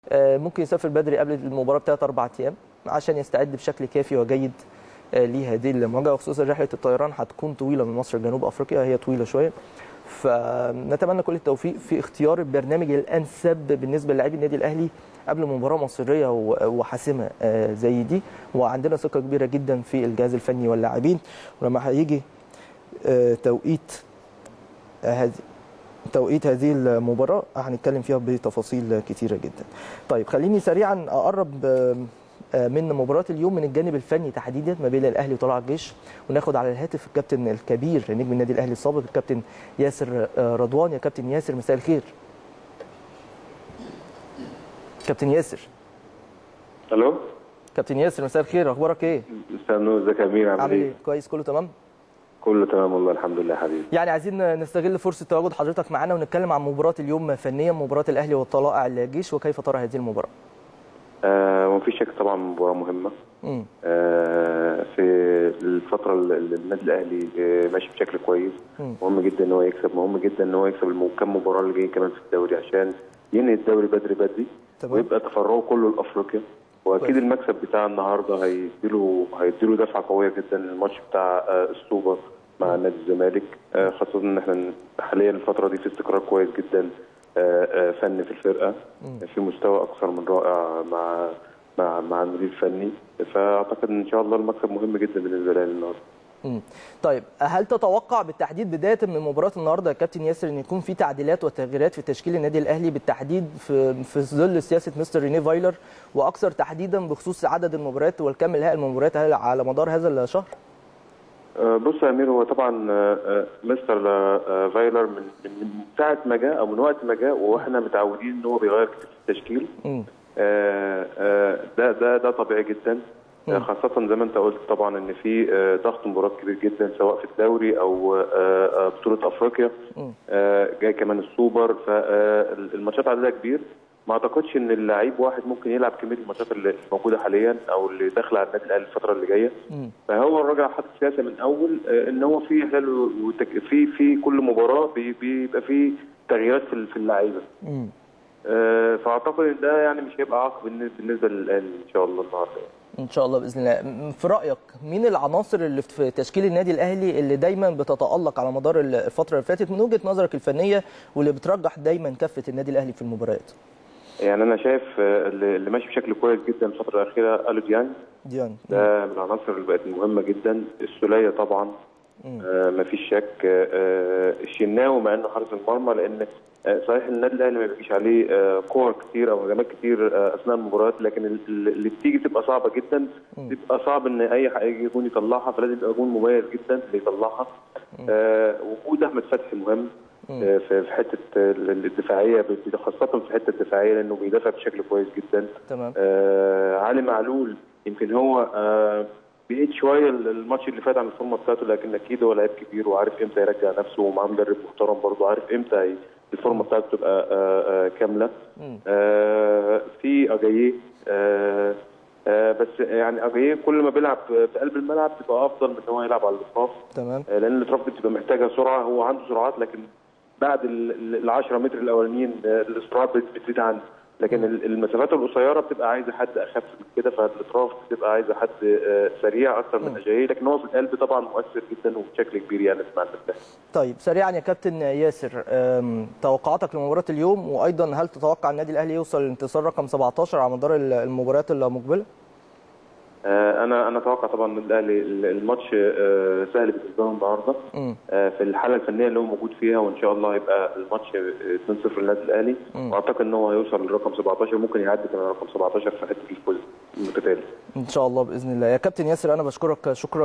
آه، ممكن يسافر بدري قبل المباراه بثلاث اربع ايام عشان يستعد بشكل كافي وجيد آه، لهذه المواجهه وخصوصا رحله الطيران هتكون طويله من مصر لجنوب افريقيا هي طويله شويه فنتمنى كل التوفيق في اختيار البرنامج الانسب بالنسبه للاعبي النادي الاهلي قبل مباراه مصيريه و- وحاسمه آه، زي دي وعندنا ثقه كبيره جدا في الجهاز الفني واللاعبين ولما هيجي آه، توقيت آه، هذه توقيت هذه المباراة هنتكلم فيها بتفاصيل كتيرة جدا. طيب خليني سريعا أقرب آه، آه، من مباراة اليوم من الجانب الفني تحديدا ما بين الأهلي وطلائع الجيش وناخد على الهاتف الكابتن الكبير نجم النادي الأهلي السابق الكابتن ياسر آه، رضوان يا كابتن ياسر مساء الخير. كابتن ياسر الو كابتن ياسر مساء الخير أخبارك إيه؟ مساء النور ازيك يا امير عامل عامل ايه؟ إيه؟ كويس كله تمام؟ كله تمام والله الحمد لله يا حبيبي يعني عايزين نستغل فرصة تواجد حضرتك معانا ونتكلم عن مباراة اليوم فنيا مباراة الأهلي والطلائع الجيش وكيف ترى هذه المباراة؟ آه ومفيش شك طبعا مباراه مهمه مم. آه في الفتره اللي اللي النادي الاهلي آه، ماشي بشكل كويس مم. مهم جدا ان هو يكسب مهم جدا ان هو يكسب الم- كام مباراه اللي جايين كمان في الدوري عشان ينهي الدوري بدري بدري تمام. ويبقى تفرغه كله لافريقيا واكيد كويس. المكسب بتاع النهارده هيديله هيديله دفعه قويه جدا الماتش بتاع آه، السوبر مع نادي الزمالك آه، خاصه ان احنا حاليا الفتره دي في استقرار كويس جدا آه، آه، فني في الفرقه في مستوى اكثر من رائع مع مع مع المدير الفني فاعتقد ان شاء الله المكسب مهم جدا بالنسبه لي النهارده مم. طيب هل تتوقع بالتحديد بدايه من مباراه النهارده يا كابتن ياسر ان يكون في تعديلات وتغييرات في تشكيل النادي الاهلي بالتحديد في في ظل سياسه مستر ريني فايلر واكثر تحديدا بخصوص عدد المباريات والكم الهائل من المباريات على مدار هذا الشهر؟ آه، بص يا امير هو طبعا آه، آه، مستر آه، فايلر من من من ساعه ما جاء او من وقت ما جاء واحنا متعودين ان هو بيغير كتير في التشكيل مم. آه، آه، ده ده ده طبيعي جدا آه، مم. خاصة زي ما انت قلت طبعا ان في آه، ضغط مباراه كبير جدا سواء في الدوري او آه، آه، بطولة افريقيا مم. آه، جاي كمان السوبر فالماتشات عددها كبير ما اعتقدش ان اللعيب واحد ممكن يلعب كميه الماتشات اللي موجوده حاليا او اللي داخله على النادي الاهلي الفتره اللي جايه مم. فهو الراجل حاطط سياسه من اول آه، ان هو في حلال وتك... في في كل مباراه بي- بيبقى في تغييرات في في اللعيبه مم. آه، فاعتقد ان ده يعني مش هيبقى عائق بالنسبه بالنسبه للاهلي ان شاء الله النهارده ان شاء الله باذن الله م- في رايك مين العناصر اللي في تشكيل النادي الاهلي اللي دايما بتتالق على مدار الفتره اللي فاتت من وجهه نظرك الفنيه واللي بترجح دايما كفه النادي الاهلي في المباريات؟ يعني انا شايف آه، اللي اللي ماشي بشكل كويس جدا الفتره الاخيره الو ديانج ديان ده من العناصر اللي بقت مهمه جدا السوليه طبعا آه مفيش شك آه آه، الشناوي مع انه حارس المرمى لان آه صحيح النادي الاهلي ما بيجيش عليه آه كور كتير او هجمات كتير آه اثناء المباريات لكن ال- ال- اللي بتيجي بتبقى صعبه جدا بيبقى صعب ان اي حد يجي يكون يطلعها فلازم يبقى جون مميز جدا اللي يطلعها آه وجود احمد فتحي مهم آه، في في حته ال- الدفاعيه ب- خاصه في الحته الدفاعيه لانه بيدافع بشكل كويس جدا تمام آه علي معلول يمكن هو آه بعيد شويه الماتش اللي فات عن الفورمه بتاعته لكن اكيد هو لعيب كبير وعارف امتى يرجع نفسه ومعاه مدرب محترم برضه عارف امتى ي- الفورمه بتاعته تبقى آه آه كامله مم. آه في اجاييه آه آه بس يعني اجاييه كل ما بيلعب في قلب الملعب تبقى افضل من ان هو يلعب على الاطراف تمام آه، لان الاطراف دي بتبقى محتاجه سرعه هو عنده سرعات لكن بعد ال 10 متر الاولانيين آه، السرعات بت- بتزيد عنده لكن ال- المسافات القصيره بتبقى عايزه حد اخف من كده فالاطراف بتبقى عايزه حد آه، سريع اكتر من اجاييه لكن هو في القلب طبعا مؤثر جدا وبشكل كبير يعني في الملعب ده طيب سريعا يا كابتن ياسر أم، توقعاتك لمباراه اليوم وايضا هل تتوقع النادي الاهلي يوصل لانتصار رقم 17 على مدار ال- المباريات المقبله؟ آه، انا انا اتوقع طبعا النادي الاهلي ال- الماتش آه، سهل بالنسبه له النهارده مم. آه، في الحاله الفنيه اللي هو موجود فيها وان شاء الله يبقى الماتش آه، 2-0 للنادي الاهلي واعتقد ان هو هيوصل للرقم 17 ممكن يعدي كمان رقم 17 في حته الفوز المتتالي ان شاء الله باذن الله يا كابتن ياسر انا بشكرك شكرا